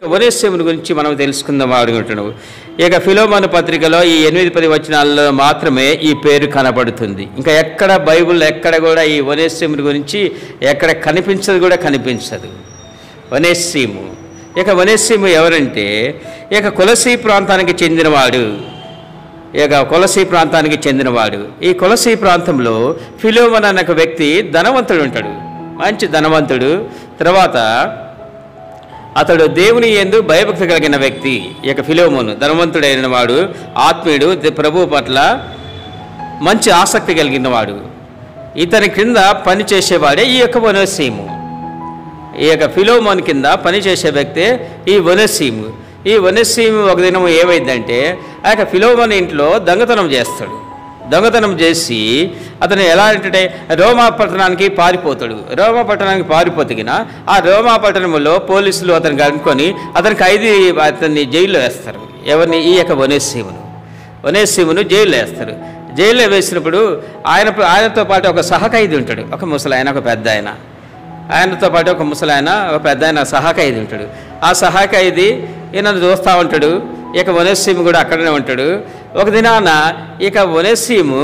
వనేశ్వరుని గురించి మనం తెలుసుకుందాం అడుగుతున్నావు ఇక ఫిలోమోన పత్రికలో ఈ ఎనిమిది పది వచనాల్లో మాత్రమే ఈ పేరు కనబడుతుంది ఇంకా ఎక్కడ బైబిల్ ఎక్కడ కూడా ఈ వనేశ్వరుని గురించి ఎక్కడ కనిపించదు కూడా కనిపించదు వనేశ్వీము ఇక వనేశ్వీము ఎవరంటే ఇక కులసీ ప్రాంతానికి చెందినవాడు ఇక కొలసీ ప్రాంతానికి చెందినవాడు ఈ కొలసీ ప్రాంతంలో ఫిలోమన్ అనే ఒక వ్యక్తి ధనవంతుడు ఉంటాడు మంచి ధనవంతుడు తర్వాత అతడు దేవుని ఎందు భయభక్తి కలిగిన వ్యక్తి ఈ యొక్క ఫిలోమోను ధనవంతుడైన వాడు ఆత్మీయుడు ద- ప్రభువు పట్ల మంచి ఆసక్తి కలిగిన వాడు ఇతని క్రింద పని చేసేవాడే ఈ యొక్క వనసీము ఈ యొక్క ఫిలోమోన్ కింద పనిచేసే వ్యక్తే ఈ వనసీము ఈ వనసీము ఒక దినం ఏమైందంటే ఆ యొక్క ఫిలోమోన్ ఇంట్లో దొంగతనం చేస్తాడు దొంగతనం చేసి అతను ఎలా అంటే రోమా పట్టణానికి పారిపోతాడు రోమా పట్టణానికి పారిపోతగిన ఆ రోమా పట్టణంలో పోలీసులు అతను కనుక్కొని అతనికి ఖైదీ అతన్ని జైల్లో వేస్తారు ఎవరిని ఈ యొక్క వనేసీమును వనేసీమును జైల్లో వేస్తారు జైల్లో వేసినప్పుడు ఆయన ఆయనతో పాటు ఒక సహఖైదీ ఉంటాడు ఒక ముసలాయన ఒక పెద్ద ఆయన ఆయనతో పాటు ఒక ముసలాయన ఒక పెద్ద ఆయన సహఖైదీ ఉంటాడు ఆ సహఖైదీ ఈయనను చూస్తూ ఉంటాడు ఇక వనసీము కూడా అక్కడనే ఉంటాడు ఒక దినాన ఇక వనసీము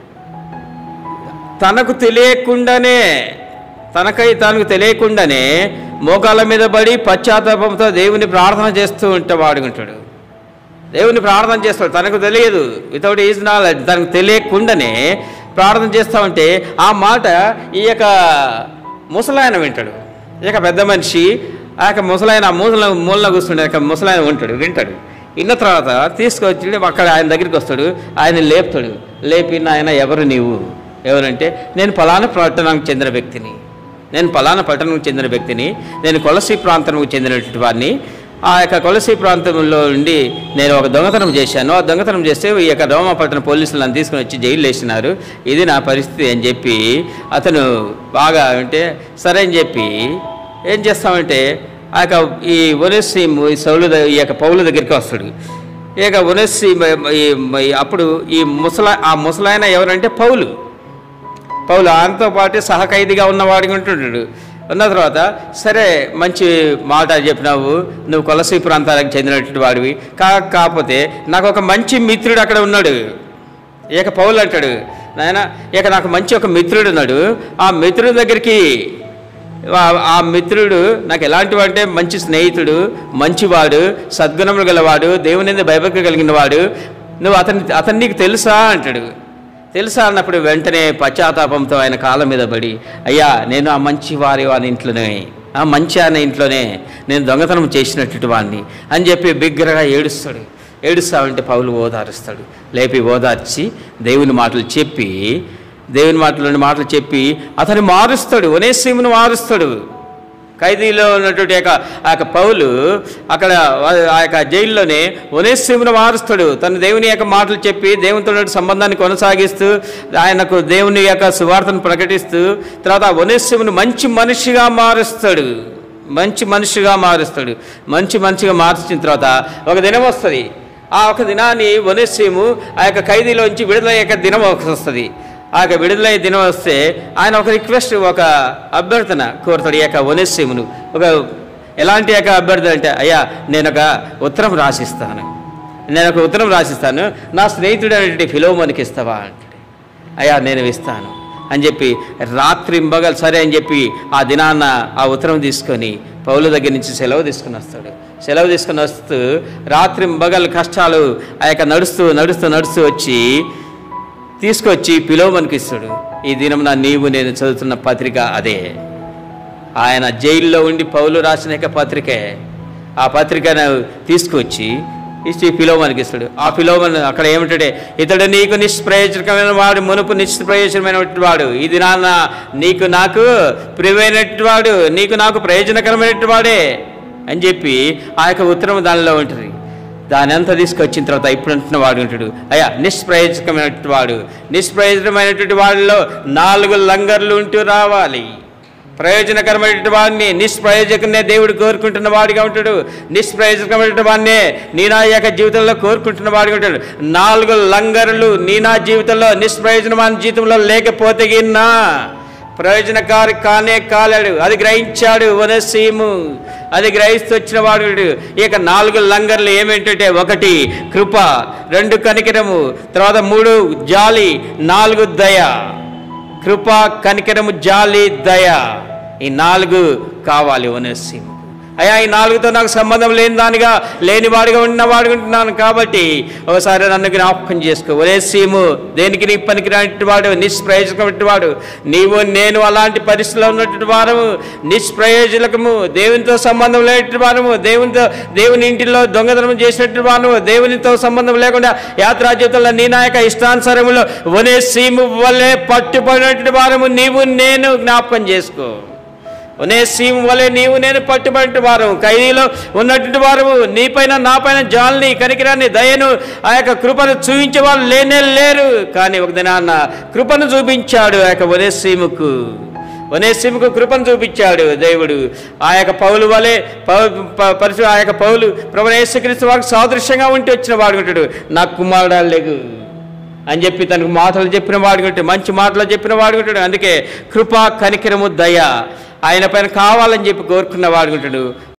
తనకు తెలియకుండానే తనకై తనకు తెలియకుండానే మోకాళ్ళ మీద పడి పశ్చాత్తాపంతో దేవుని ప్రార్థన చేస్తూ ఉంటే వాడుకుంటాడు దేవుని ప్రార్థన చేస్తాడు తనకు తెలియదు వితౌట్ ఈజ్ నాలెడ్జ్ తనకు తెలియకుండానే ప్రార్థన చేస్తూ ఉంటే ఆ మాట ఈ యొక్క ముసలాయన వింటాడు ఈ యొక్క పెద్ద మనిషి ఆ యొక్క ముసలాయన ఆ మూల మూలన కూర్చుండే యొక్క ముసలాయన ఉంటాడు వింటాడు విన్న తర్వాత తీసుకొచ్చి అక్కడ ఆయన దగ్గరికి వస్తాడు ఆయన లేపుతాడు లేపి ఆయన ఎవరు నీవు ఎవరంటే నేను పలానా పట్టణానికి చెందిన వ్యక్తిని నేను పలానా పట్టణానికి చెందిన వ్యక్తిని నేను కొలసి ప్రాంతానికి చెందినటువంటి వాడిని ఆ యొక్క కొలసి ప్రాంతంలో ఉండి నేను ఒక దొంగతనం చేశాను ఆ దొంగతనం చేస్తే ఈ యొక్క రోమాపట్టణ పోలీసులు నన్ను తీసుకుని వచ్చి జైలు వేసినారు ఇది నా పరిస్థితి అని చెప్పి అతను బాగా అంటే సరే అని చెప్పి ఏం చేస్తామంటే ఆ యొక్క ఈ ఒనెస్సీమ్ ఈ సౌలు ద- ఈ యొక్క పౌలు దగ్గరికి వస్తాడు ఈ యొక్క ఒనెస్సీ అప్పుడు ఈ ముసలా ఆ ముసలాయన ఎవరంటే పౌలు పౌలు ఆయనతో పాటు సహఖైదీగా ఉన్నవాడిగా ఉంటుంటాడు ఉన్న తర్వాత సరే మంచి మాట చెప్పినావు నువ్వు కొలసీ ప్రాంతాలకు చెందినటువంటి వాడివి కా కాకపోతే నాకు ఒక మంచి మిత్రుడు అక్కడ ఉన్నాడు ఇక పౌలు అంటాడు నాయన ఇక నాకు మంచి ఒక మిత్రుడు ఉన్నాడు ఆ మిత్రుడి దగ్గరికి ఆ- ఆ మిత్రుడు నాకు ఎలాంటి అంటే మంచి స్నేహితుడు మంచివాడు సద్గుణములు గలవాడు దేవుని భయభక్తి కలిగిన వాడు నువ్వు అతని అతను నీకు తెలుసా అంటాడు తెలుసా అన్నప్పుడు వెంటనే పశ్చాత్తాపంతో ఆయన కాళ్ళ మీద పడి అయ్యా నేను ఆ మంచి వారి వారి ఇంట్లోనే ఆ మంచి ఆయన ఇంట్లోనే నేను దొంగతనం చేసినటువంటి వాడిని అని చెప్పి బిగ్గరగా ఏడుస్తాడు ఏడుస్తా ఉంటే పౌలు ఓదారుస్తాడు లేపి ఓదార్చి దేవుని మాటలు చెప్పి దేవుని మాటలోని మాటలు చెప్పి అతన్ని మారుస్తాడు ఒనేసీమును మారుస్తాడు ఖైదీలో ఉన్నటువంటి యొక్క ఆ యొక్క పౌలు అక్కడ ఆ యొక్క జైల్లోనే ఒనేసీమును మారుస్తాడు తన దేవుని యొక్క మాటలు చెప్పి దేవునితో ఉన్న సంబంధాన్ని కొనసాగిస్తూ ఆయనకు దేవుని యొక్క సువార్తను ప్రకటిస్తూ తర్వాత ఆ ఒనేసీమును మంచి మనిషిగా మారుస్తాడు మంచి మనిషిగా మారుస్తాడు మంచి మనిషిగా మార్చిన తర్వాత ఒక దినం వస్తుంది ఆ ఒక దినాన్ని వనస్సీము ఆ యొక్క ఖైదీలోంచి విడుదలయ్యే దినం వస్తుంది ఆ యొక్క విడుదలయ్యే దినం వస్తే ఆయన ఒక రిక్వెస్ట్ ఒక అభ్యర్థన కోరుతాడు ఈ యొక్క వనస్సీమును ఒక ఎలాంటి యొక్క అభ్యర్థన అంటే అయ్యా నేను ఒక ఉత్తరం రాసిస్తాను నేను ఒక ఉత్తరం రాసిస్తాను నా స్నేహితుడు అనేటువంటి ఫిలోమోనికి ఇస్తావా అంటాడు అయ్యా నేను ఇస్తాను అని చెప్పి రాత్రి మగలు సరే అని చెప్పి ఆ దినాన్న ఆ ఉత్తరం తీసుకొని పౌలు దగ్గర నుంచి సెలవు తీసుకుని వస్తాడు సెలవు తీసుకుని వస్తూ రాత్రి మగలు కష్టాలు ఆ యొక్క నడుస్తూ నడుస్తూ నడుస్తూ వచ్చి తీసుకొచ్చి పిలోమనికి ఇస్తాడు ఈ దినం నా నీవు నేను చదువుతున్న పత్రిక అదే ఆయన జైల్లో ఉండి పౌలు రాసిన యొక్క పత్రికే ఆ పత్రికను తీసుకొచ్చి ఇచ్చి పిలోమనికి ఇస్తాడు ఆ పిలోమన్ అక్కడ ఏమిటంటే ఇతడు నీకు నిష్ప్రయోజనకమైన వాడు మునుపు నిష్ప్రయోజనమైనటువంటి వాడు ఇది నాన్న నీకు నాకు ప్రియమైనటువంటి వాడు నీకు నాకు ప్రయోజనకరమైనటువంటి వాడే అని చెప్పి ఆ యొక్క ఉత్తరం దానిలో ఉంటుంది దాని అంతా తీసుకొచ్చిన తర్వాత ఇప్పుడు అంటున్న వాడు ఉంటాడు అయ్యా నిష్ప్రయోజకమైనటువంటి వాడు నిష్ప్రయోజనమైనటువంటి వాడిలో నాలుగు లంగర్లు ఉంటూ రావాలి ప్రయోజనకరమైనటువంటి వాడిని నిష్ప్రయోజకనే దేవుడు కోరుకుంటున్న వాడిగా ఉంటాడు నిష్ప్రయోజకమైన వాడినే నీ నా యొక్క జీవితంలో కోరుకుంటున్న వాడిగా ఉంటాడు నాలుగు లంగరులు నీ నా జీవితంలో నిష్ప్రయోజనమైన జీవితంలో లేకపోతే గిన్నా ప్రయోజనకారి కానే కాలేడు అది గ్రహించాడు వనసీము అది గ్రహిస్తూ వచ్చిన వాడు ఇక నాలుగు లంగర్లు ఏమేంటంటే ఒకటి కృప రెండు కనికరము తర్వాత మూడు జాలి నాలుగు దయ కృప కనికరము జాలి దయ ఈ నాలుగు కావాలి ఒనేసిముకు అయ్యా ఈ నాలుగుతో నాకు సంబంధం లేని దానిగా లేనివాడిగా ఉన్నవాడు ఉంటున్నాను కాబట్టి ఒకసారి నన్ను జ్ఞాపకం చేసుకో ఒరేసీము దేనికి నీ పనికిరాని వాడు నిష్ప్రయోజకమైన వాడు నీవు నేను అలాంటి పరిస్థితిలో ఉన్నటువంటి వారము నిష్ప్రయోజకము దేవునితో సంబంధం లేనటువంటి వారము దేవునితో దేవుని ఇంటిలో దొంగతనం చేసినటువంటి వారము దేవునితో సంబంధం లేకుండా యాత్రా జీవితంలో నీ నాయక ఇష్టానుసారములో ఒనేసీము వల్లే పట్టుబడినటువంటి వారము నీవు నేను జ్ఞాపకం చేసుకో ఒనేసీం వలె నీవు నేను పట్టుబడి వారు ఖైదీలో ఉన్నటువంటి వారు నీపైన నాపైన జాల్ని కనికిరాన్ని దయను ఆ యొక్క కృపను చూపించే వాళ్ళు లేనే లేరు కానీ ఒక దినాన్న కృపను చూపించాడు ఆ యొక్క ఒనేసీముకు ఒనేసీముకు కృపను చూపించాడు దేవుడు ఆ యొక్క పౌలు వలె పరిశు ఆ యొక్క పౌలు ప్రభు యేసుక్రీస్తు వారికి సాదృశ్యంగా ఉండి వచ్చిన వాడు ఉంటాడు నా కుమారుడు లేగు అని చెప్పి తనకు మాటలు చెప్పిన వాడుకుంటే మంచి మాటలు చెప్పిన వాడుకుంటాడు అందుకే కృప కనికరము దయ ఆయన పైన కావాలని చెప్పి కోరుకున్న వాడుకుంటాడు